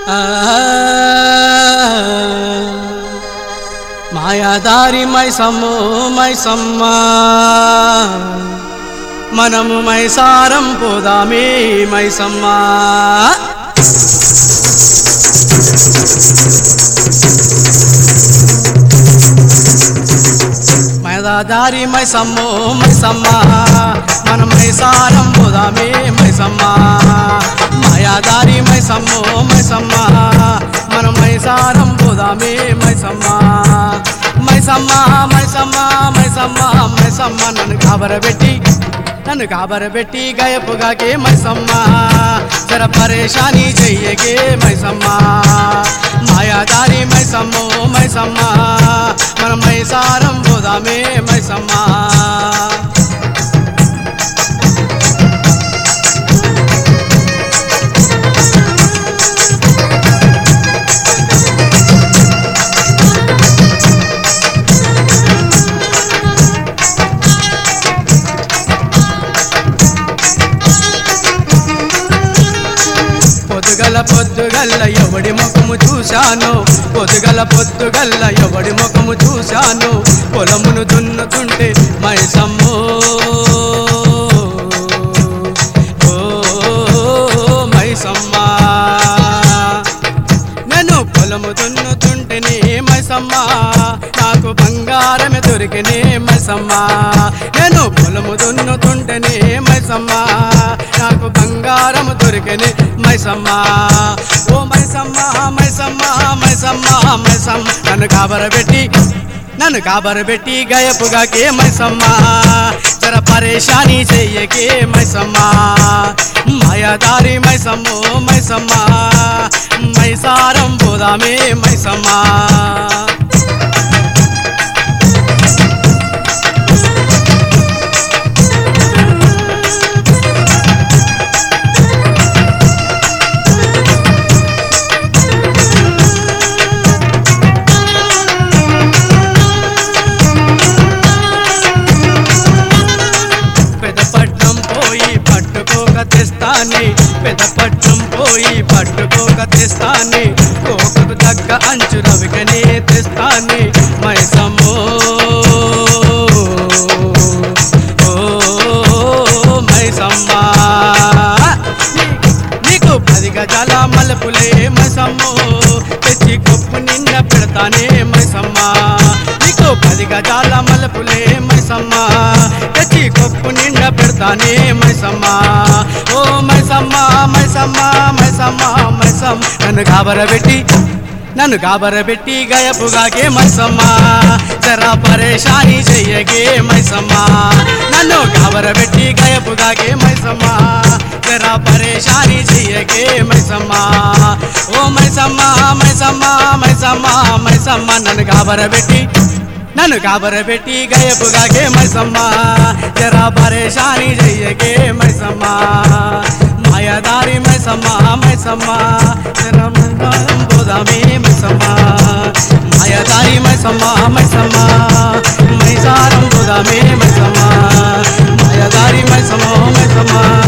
ఆ, మాయాదారి మైసమ్ము మైసమ్మ మనము మైసారం పోదామే మైసమ్మ మైదాదారి మైసమ్ము మైసమ్మ మనం మైసారం పోదామే మైసమ్మ మాయాదారి మైసమ్ము మైసమ్మ మనం మైసారం పోదామే మైసమ్మ మైసమ్మ మైసమ్మ మైసమ్మ మైసమ్మ నన్ను కాబరబెట్టి నన్ను కాబరబెట్టి గయపుగాకే మైసమ్మ జర పరేషాని చెయ్యకే మైసమ్మ మాయాదారి మైసమ్ము మైసమ్మ మనం మైసారం పోదామే మైసమ్మ పొద్దుగల పొద్దుగల్ల ఎవడి ముఖము చూశాను పొద్దుగల పొద్దుగల్ల ఎవడి ముఖము చూశాను పొలమును దున్నుతుంటే మైసమ్మో ఓ మైసమ్మ నేను పొలము దున్నుతుంటేనే మైసమ్మ నాకు బంగారమే దొరికినే మైసమ్మ నేను పొలము దున్నుతుంటేనే మైసమ్మ నాకు బంగారము దొరికినే మైసమ్మ ఓ మైసమ్మ మైసమ్మ మైసమ్మ మైసమ్మ నన్ను కాబరబెట్టి నన్ను కాబరబెట్టి గయపుగాకే మైసమ్మ జర పరేషాని చెయ్యకే మైసమ్మ మాయాదారి మైసమ్ము మైసమ్మ మైసారం పోదామే మైసమ్మ పెదపట్నం పోయి పట్టుకోక తెస్తాని పెదపట్నం పోయి పట్టుకోక తెస్తాని కోకకు తగ్గ అంచు రవికనే తెస్తాని మైసమ్మో ఓ మైసమ్మ నీకు పది గజాల మలుపులే మైసమ్మో తెచ్చి కొప్పు నిండా పెడతానే మైసమ్మ నీకు పది గజాల మలుపులే మైసమ్మ తెచ్చి కొప్పు నిండా పెడతానే మైసమ్మ ఓ మైసమ్మ మైసమ్మ మైసమ్మ మైసమ్మ నన్ను కాబరబెట్టి నన్ను కాబరబెట్టి గయపుగాకే మైసమ్మ జరా పరేషాని చెయ్యగే మైసమ్మ నన్ను కాబరబెట్టి గయపుగాకే మైసమ్మ జరా పరేషాని చెయ్యగే మైసమ్మ ఓ మైసమ్మ మైసమ్మ మైసమ్మ మైసమ్మ నన్ను కాబరబెట్టి నన్ను కాబరబెట్టి గయపుగాకే మైసమ్మ జరా పరేషాని చెయ్యగే మైసమ్మ మాయాదారి మైసమ్మ మైసమ్మ జరా మైసారం పోదామే మైసమ్మ మాయాదారి మైసమ్మ మైసమ్మ మైసారం పోదామే మైసమ్మ మాయాదారి మైసమ్మ మైసమ్మ